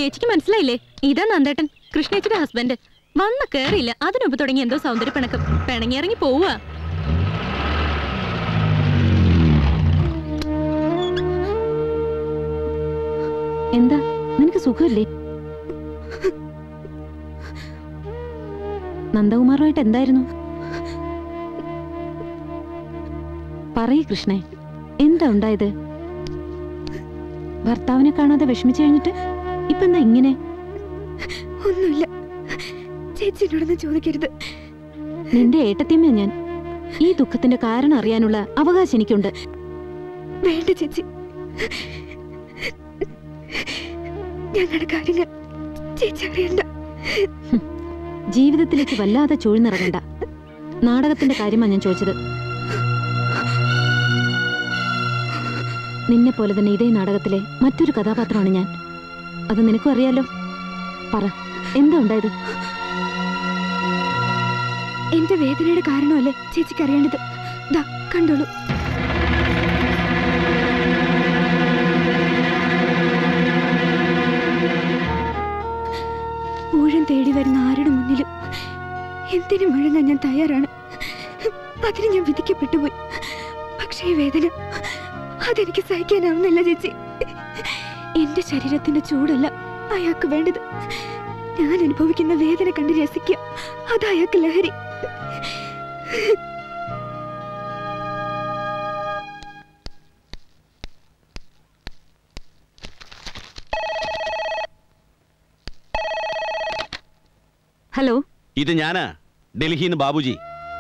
ചേച്ചിക്ക് മനസ്സിലായില്ലേ ഇതാ നന്ദേട്ടൻ കൃഷ്ണേച്ചിയുടെ ഹസ്ബൻഡ് വന്ന കേറിയില്ല അതിനൊപ്പം തുടങ്ങി എന്തോ സൗന്ദര്യ പിണക്കം പിണങ്ങി ഇറങ്ങി പോവുക എന്താ നിനക്ക് സുഖമില്ലേ നന്ദകുമാറുമായിട്ട് എന്തായിരുന്നു പറയ് കൃഷ്ണേ എന്താ ഉണ്ടായത് ഭർത്താവിനെ കാണാതെ വിഷമിച്ചു കഴിഞ്ഞിട്ട് ഇപ്പൊ എന്താ ഇങ്ങനെ ഒന്നുമില്ല ചേച്ചി എന്നോടൊന്നും ചോദിക്കരുത് നിന്റെ ഏട്ടത്തിയമ്മ ഞാൻ ഈ ദുഃഖത്തിന്റെ കാരണം അറിയാനുള്ള അവകാശം എനിക്കുണ്ട് വേണ്ട ചേച്ചി ഞങ്ങളുടെ കാര്യങ്ങൾ ചേച്ചി അറിയണ്ട ജീവിതത്തിലേക്ക് വല്ലാതെ ചൂഴ്ന്നിറങ്ങണ്ട നാടകത്തിന്റെ കാര്യമാണ് ഞാൻ ചോദിച്ചത് നിന്നെ പോലെ തന്നെ ഇതേ നാടകത്തിലെ മറ്റൊരു കഥാപാത്രമാണ് ഞാൻ അത് നിനക്കും അറിയാലോ പറ എന്താ ഉണ്ടായത് എന്റെ വേദനയുടെ കാരണമല്ലേ ചേച്ചിക്ക് അറിയേണ്ടത് ദാ കണ്ടോളൂ ഊഴം തേടി വരുന്ന ആരുടെ മുന്നിലും എന്തിനും മുഴങ്ങാൻ ഞാൻ തയ്യാറാണ് അതിന് ഞാൻ വിധിക്കപ്പെട്ടു പോയി പക്ഷേ ഈ വേദന അതെനിക്ക് സഹിക്കാനാവുന്നില്ല ചേച്ചി എന്റെ ശരീരത്തിന്റെ ചൂടല്ല അയാൾക്ക് വേണ്ടത് ഞാൻ അനുഭവിക്കുന്ന വേദന കണ്ട് രസിക്കുക അത് അയാൾക്ക് ലഹരി ഹലോ ഇത് ഞാനാ ഡൽഹിന്ന് ബാബുജി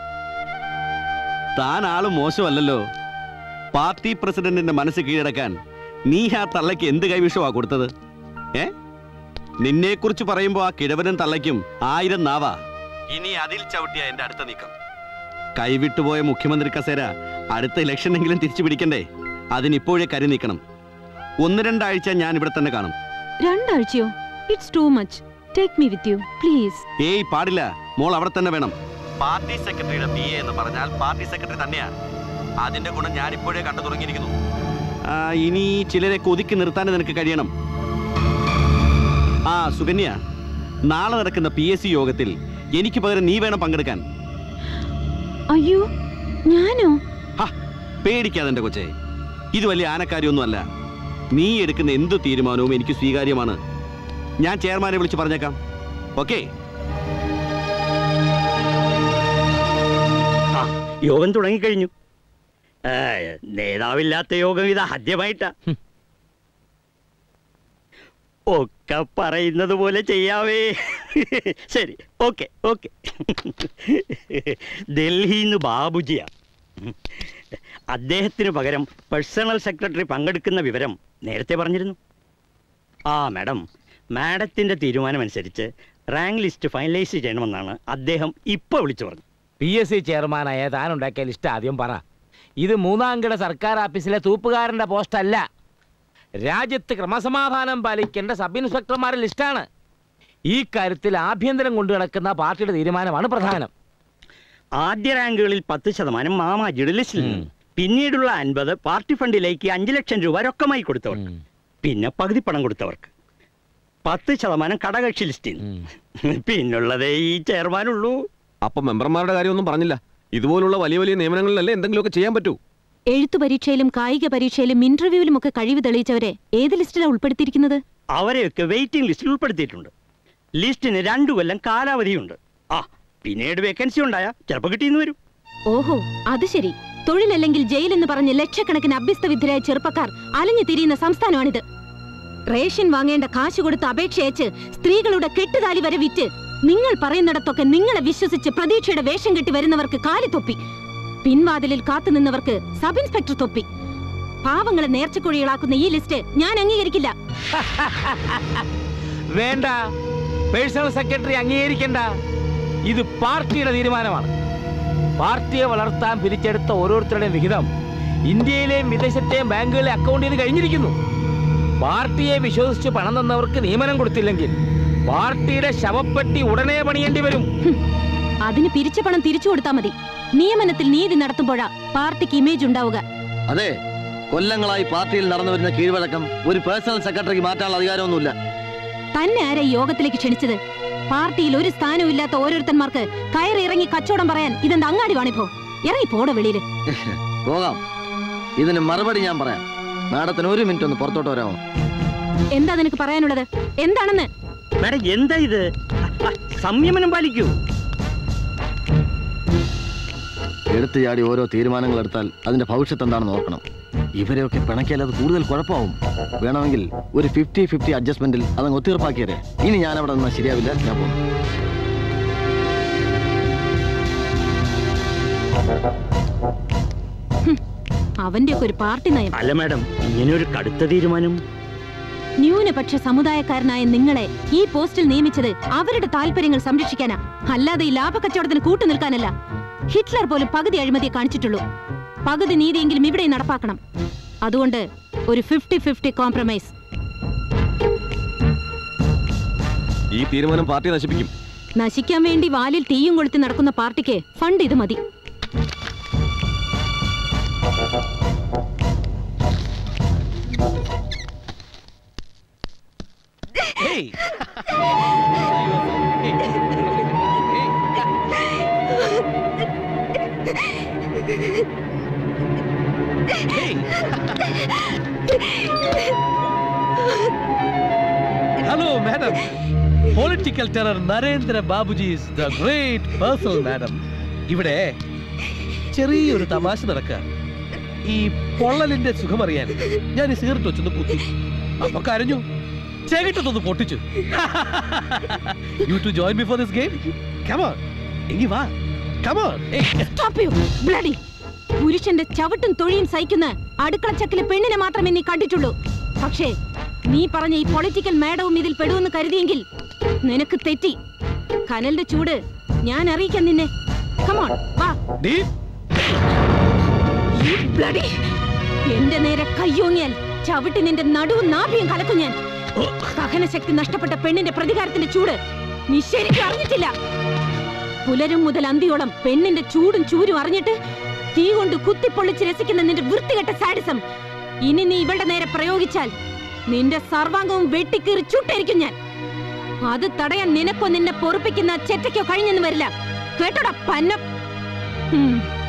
താൻ ആള് മോശമല്ലല്ലോ പാർട്ടി പ്രസിഡന്റിന്റെ മനസ്സ് കീഴടക്കാൻ നീ ആ തള്ളയ്ക്ക് എന്ത് കൈവിഷമാ കൊടുത്തത് ഏ നിന്നെ കുറിച്ച് പറയുമ്പോ ആ കിഴവനും തള്ളയ്ക്കും ആയിരം നാവാ ഇനി അതിൽ ചവിട്ടിയ എന്റെ അടുത്ത നീക്കം കൈവിട്ടുപോയ മുഖ്യമന്ത്രി കസേര അടുത്ത ഇലക്ഷനെങ്കിലും തിരിച്ചു പിടിക്കണ്ടേ അതിനിപ്പോഴേ കരി നീക്കണം ഒന്ന് രണ്ടാഴ്ച ഞാൻ ഇവിടെ തന്നെ കാണും രണ്ടാഴ്ചയോ it's too much take me with you please ഏയ് പാടില്ല മോൾ അവിടെ തന്നെ വേണം പാർട്ടി സെക്രട്ടറിയുടെ പി എ എന്ന് പറഞ്ഞാൽ പാർട്ടി സെക്രട്ടറി തന്നെയാ അതിന്റെ ഗുണം ഞാൻ ഇപ്പോഴേ കണ്ടു തുടങ്ങിയിരിക്കുന്നു ആ, ഇനി ചിലരെ കൊതുക്കി നിർത്താൻ നിനക്ക് കഴിയണം ആ സുകന്യ നാളെ നടക്കുന്ന പി എസ് സി യോഗത്തിൽ എനിക്ക് പകരം നീ വേണം പങ്കെടുക്കാൻ അയ്യോ ഞാനോ ഹ, പേടിക്കാതെ എന്റെ കൊച്ചേ ഇത് വലിയ ആനക്കാര്യമൊന്നുമല്ല നീ എടുക്കുന്ന എന്ത് തീരുമാനവും എനിക്ക് സ്വീകാര്യമാണ് ഞാൻ ചെയർമാനെ വിളിച്ച് പറഞ്ഞേക്കാം ഓക്കേ ആ യോഗം തുടങ്ങിക്കഴിഞ്ഞു ഏ, നേതാവില്ലാത്ത യോഗം ഇത് ആദ്യമായിട്ടാ ഒക്കെ പറയുന്നത് പോലെ ചെയ്യാവേ ശരി ഓക്കെ ഓക്കെ ഡൽഹിന്ന് ബാബുജിയാ അദ്ദേഹത്തിന് പകരം പേഴ്സണൽ സെക്രട്ടറി പങ്കെടുക്കുന്ന വിവരം നേരത്തെ പറഞ്ഞിരുന്നു ആ മാഡം മാഡത്തിന്റെ തീരുമാനമനുസരിച്ച് റാങ്ക് ലിസ്റ്റ് ഫൈനലൈസ് ചെയ്യണമെന്നാണ് അദ്ദേഹം ഇപ്പോൾ വിളിച്ചു പറഞ്ഞത് പി എസ് സി ചെയർമാനായ താൻ ഉണ്ടാക്കിയ ലിസ്റ്റ് ആദ്യം പറ ഇത് മൂന്നാംകിട സർക്കാർ ഓഫീസിലെ തൂപ്പുകാരന്റെ പോസ്റ്റ് അല്ല രാജ്യത്ത് ക്രമസമാധാനം പാലിക്കേണ്ട സബ് ഇൻസ്പെക്ടർമാരുടെ ലിസ്റ്റാണ് ഈ കാര്യത്തിൽ ആഭ്യന്തരം കൊണ്ടു നടക്കുന്ന പാർട്ടിയുടെ തീരുമാനമാണ് പ്രധാനം ആദ്യ റാങ്കുകളിൽ പത്ത് ശതമാനം മാമാജിയുടെ ലിസ്റ്റിൽ ഉം. നിന്ന് പിന്നീടുള്ള അൻപത് പാർട്ടി ഫണ്ടിലേക്ക് അഞ്ചു ലക്ഷം രൂപ രൊക്കമായി കൊടുത്തവർക്ക് പിന്നെ പകുതി പണം കൊടുത്തവർക്ക് പത്ത് ശതമാനം കടകക്ഷി ലിസ്റ്റിൽ നിന്ന്. പിന്നുള്ളതേ ഈ ചെയർമാനുള്ളൂ അപ്പൊ മെമ്പർമാരുടെ കാര്യമൊന്നും പറഞ്ഞില്ല ഇതുപോലുള്ള വലിയ വലിയ നിയമനങ്ങളിലല്ലേ എന്തെങ്കിലുമൊക്കെ ചെയ്യാൻ പറ്റൂ എഴുത്തു പരീക്ഷയിലും കായിക പരീക്ഷയിലും ഇന്റർവ്യൂവിലും ഒക്കെ കഴിവ് തെളിയിച്ചവരെ ഏത് ലിസ്റ്റിലാണ് ഉൾപ്പെടുത്തിയിരിക്കുന്നത് അവരെയൊക്കെ വെയിറ്റിംഗ് ലിസ്റ്റിൽ ഉൾപ്പെടുത്തിയിട്ടുണ്ട് ലിസ്റ്റിന് രണ്ടു കൊല്ലം കാലാവധിയുണ്ട് ആ പിന്നീട് വേക്കൻസി ഉണ്ടായ ചിലപ്പോൾ കിട്ടിയെന്ന് വരും ഓഹോ അത് ശരി തൊഴിലല്ലെങ്കിൽ ജയിൽ എന്ന് പറഞ്ഞ് ലക്ഷക്കണക്കിന് അഭ്യസ്തവിദ്യരായ ചെറുപ്പക്കാർ അലഞ്ഞു തിരിയുന്ന സംസ്ഥാനമാണിത് റേഷൻ വാങ്ങേണ്ട കാശ് കൊടുത്ത് അപേക്ഷയച്ച് സ്ത്രീകളുടെ കെട്ടുതാലി വരെ വിറ്റ് നിങ്ങൾ പറയുന്നിടത്തൊക്കെ നിങ്ങളെ വിശ്വസിച്ച് പ്രതീക്ഷയുടെ വേഷം കെട്ടി വരുന്നവർക്ക് കാലിത്തൊപ്പി പിൻവാതിലിൽ കാത്തുനിന്നവർക്ക് സബ് ഇൻസ്പെക്ടർ തൊപ്പി പാവങ്ങളെ നേർച്ചക്കുഴികളാക്കുന്ന ഈ ലിസ്റ്റ് ഞാൻ അംഗീകരിക്കില്ല വേണ്ട പേഴ്സണൽ സെക്രട്ടറി അംഗീകരിക്കണ്ട ഇത് പാർട്ടിയുടെ തീരുമാനമാണ് പാർട്ടിയെ വളർത്താൻ പിരിച്ചെടുത്ത ഓരോരുത്തരുടെയും വിഹിതം ഇന്ത്യയിലെയും വിദേശത്തെയും ബാങ്കുകളിലെ അക്കൗണ്ടിൽ നിന്ന് കഴിഞ്ഞിരിക്കുന്നു പാർട്ടിയെ വിശ്വസിച്ച് പണം തന്നവർക്ക് നിയമനം കൊടുത്തില്ലെങ്കിൽ പാർട്ടിയുടെ ശവപ്പെട്ടി ഉടനെ പണിയേണ്ടി വരും അതിന് പിരിച്ച പണം തിരിച്ചു കൊടുത്താൽ മതി നിയമനത്തിൽ നീതി നടത്തുമ്പോഴാ പാർട്ടിക്ക് ഇമേജ് ഉണ്ടാവുക അതെ കൊല്ലങ്ങളായി പാർട്ടിയിൽ നടന്നു വരുന്ന കീഴ്വഴക്കം ഒരു പേഴ്സണൽ സെക്രട്ടറിക്ക് മാറ്റാനുള്ള അധികാരമൊന്നുമില്ല തന്നെ ആരാ ഈ യോഗത്തിലേക്ക് ക്ഷണിച്ചത് പാർട്ടിയിൽ ഒരു സ്ഥാനവും ഇല്ലാത്ത ഓരോരുത്തന്മാർക്ക് കയറി ഇറങ്ങി കച്ചവടം പറയാൻ ഇതെന്താ അങ്ങാടി വാണിപ്പോ ഇറങ്ങി പോടെ വെളിയില് പോകാം ഇതിന് മറുപടി ഞാൻ പറയാം മാഡത്തിന് ഒരു മിനിറ്റ് ഒന്ന് പുറത്തോട്ട് വരാമോ എന്താ നിനക്ക് പറയാനുള്ളത് എന്താണെന്ന് മാഡം എന്താ ഇത് ആ, സംയമനം പാലിക്കൂ എടുത്തു ചാടി ഓരോ തീരുമാനങ്ങൾ എടുത്താൽ അതിന്റെ ഭവിഷ്യത്ത് എന്താണെന്ന് ഓർക്കണം ഇവരെയൊക്കെ പിണക്കിയാൽ അത് കൂടുതൽ കുഴപ്പമാവും വേണമെങ്കിൽ ഒരു ഫിഫ്റ്റി ഫിഫ്റ്റി അഡ്ജസ്റ്റ്മെന്റിൽ അതങ്ങ് ഒത്തീർപ്പാക്കിയരെ ഇനി ഞാൻ അവിടെ നിന്നാൽ ശരിയാവില്ല ഞാൻ പോകും അവന്റെ ഒക്കെ ഒരു പാർട്ടി നയം അല്ല മാഡം ഇങ്ങനെ ഒരു കടുത്ത തീരുമാനം ന്യൂനപക്ഷ സമുദായക്കാരനായ നിങ്ങളെ ഈ പോസ്റ്റിൽ നിയമിച്ചത് അവരുടെ താല്പര്യങ്ങൾ സംരക്ഷിക്കാനാ അല്ലാതെ ഈ ലാഭക്കച്ചവടത്തിന് കൂട്ടു നിൽക്കാനല്ല ഹിറ്റ്ലർ പോലും പകുതി അഴിമതിയെ കാണിച്ചിട്ടുള്ളൂ പകുതി നീതിയെങ്കിലും ഇവിടെ നടപ്പാക്കണം അതുകൊണ്ട് ഒരു ഫിഫ്റ്റി ഫിഫ്റ്റി കോംപ്രമൈസ് ഈ തീരുമാനം പാർട്ടി നശിപ്പിക്കും നശിക്കാൻ വേണ്ടി വാലിൽ തീയും കൊളുത്തി നടക്കുന്ന പാർട്ടിക്ക് ഫണ്ട് ഇത് മതി hello madam political terror Narendra Babuji is the great person madam ഇവിടെ ചെറിയൊരു തമാശ നടക്കുക ഈ പൊള്ളലിന്റെ സുഖമറിയാൻ ഞാൻ ഈ സിഗരറ്റ് വെച്ചൊന്ന് കുത്തി അപ്പൊ കരഞ്ഞു ചെകിട്ടത്തൊന്ന് പൊട്ടിച്ചു you to join before this game come on എങ്കി വാ കമോൺ Stop you, bloody. പുരുഷന്റെ ചവിട്ടും തൊഴിയും സഹിക്കുന്ന അടുക്കളച്ചക്കിലെ പെണ്ണിനെ മാത്രമേ നീ കണ്ടിട്ടുള്ളൂ പക്ഷേ നീ പറഞ്ഞ ഈ പൊളിറ്റിക്കൽ മാഡവും ഇതിൽ പെടുമെന്ന് കരുതിയെങ്കിൽ നിനക്ക് തെറ്റി കനലിന്റെ ചൂട് ഞാൻ അറിയിക്കാം നിന്നെ കമോൺ വാ You bloody. എന്റെ നേരെ കയ്യോങ്ങിയാൽ ചവിട്ടി നിന്റെ നടുവും നാഭിയും കലക്കും ഞാൻ സഹനശക്തി നഷ്ടപ്പെട്ട പെണ്ണിന്റെ പ്രതികാരത്തിന്റെ ചൂട് നീ ശരിക്കും അറിഞ്ഞിട്ടില്ല പുലരും മുതൽ അന്തിയോളം പെണ്ണിന്റെ ചൂടും ചൂരും അറിഞ്ഞിട്ട് തീ കൊണ്ട് കുത്തിപ്പൊള്ളിച്ച് രസിക്കുന്ന നിന്റെ വൃത്തികെട്ട സാഡിസം ഇനി നീ ഇവളുടെ നേരെ പ്രയോഗിച്ചാൽ നിന്റെ സർവാംഗവും വെട്ടിക്കീറി ചുട്ടരിക്കും ഞാൻ അത് തടയാൻ നിനക്കോ നിന്നെ പൊറുപ്പിക്കുന്ന ചെറ്റയ്ക്കോ കഴിഞ്ഞെന്ന് വരില്ല കേട്ടോടാ പന്നം ഉം.